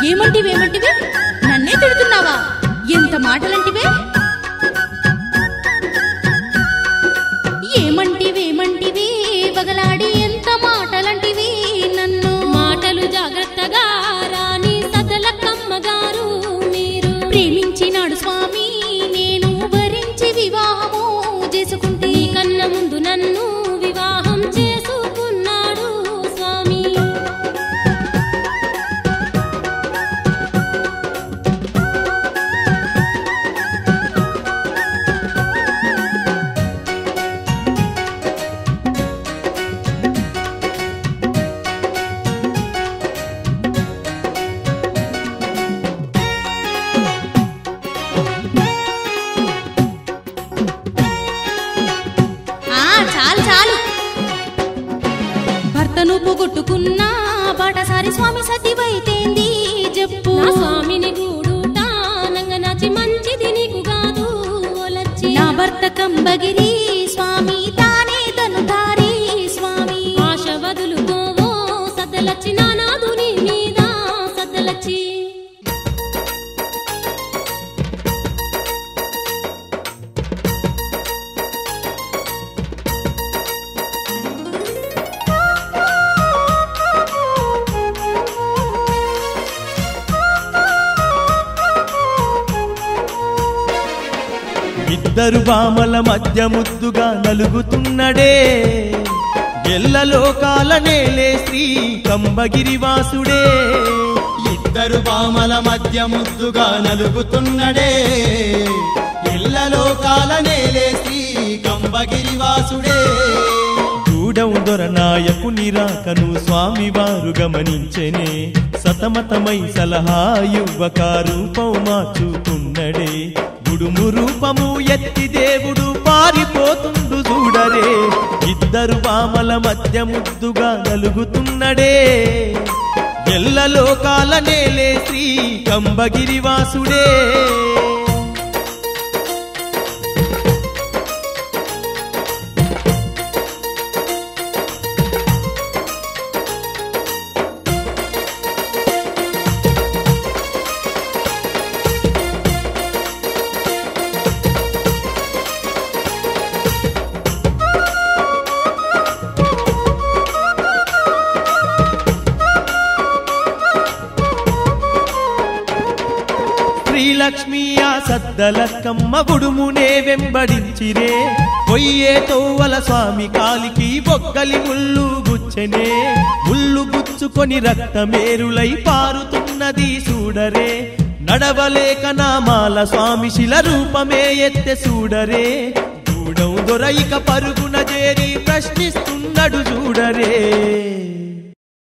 ఏమంటివేమంటివే నన్నే తిడుతున్నావా ఎంత మాటలంటివే ఏమంటివేమంటివి బగలాడి ఎంత మాటలంటివి నన్ను మాటలు జాగ్రత్తగా రాని సదలకమ్మ గారు మీరు ప్రేమించినాడు స్వామి నేను వరించి వివాహము చేసుకుంటే నీ కన్న ముందు నన్ను వివాహం చేసుకున్నాడు స్వామి ఆ చాలు చాలు భర్తను పోగొట్టుకున్నా బాటసారి స్వామి సతివైతేంది చెప్పు నా స్వామిని గూడుట నంగనాచి మంచిది నీకు కాదు ఓలచ్చి నా భర్త కంబగిరి స్వామి తానే ధనుధారి స్వామి ఆశ వదులుకోవో సద్దలచ్చి నానాదుని మీద సద్దలచ్చి ఇద్దరు బామల మధ్య ముద్దుగా నలుగుతున్నడే ఎల్లలోకాల నేలే శ్రీ కంబగిరివాసుడే ఇద్దరు బామల మధ్య ముద్దుగా నలుగుతున్నడే ఇళ్ళలోకాల నేలే శ్రీ కంబగిరివాసుడే చూడం దొరనాయకుని రాకను స్వామివారు గమనించెనే సతమతమై సలహా యువక రూపం మార్చుకున్నడే గుడుము రూపము ఎత్తి దేవుడు పారిపోతుండు చూడరే ఇద్దరు బామల మధ్య ముద్దుగా నలుగుతున్నడే ఎల్లలోకాల నేలే శ్రీ కంబగిరివాసుడే శ్రీలక్ష్మి ఆ సద్దలక్కమ్మ గుడుమునే వెంబడించిరే పొయ్యే తోవల స్వామి కాలికి బొక్కలి ముళ్ళు గుచ్చెనే ముళ్ళు గుచ్చుకొని రక్తమేరులై పారుతున్నది చూడరే నడవలేక నామాల స్వామి శిల రూపమే ఎత్తె చూడరే చూడం దొరైక పరుగున చేరి ప్రశ్నిస్తున్నాడు చూడరే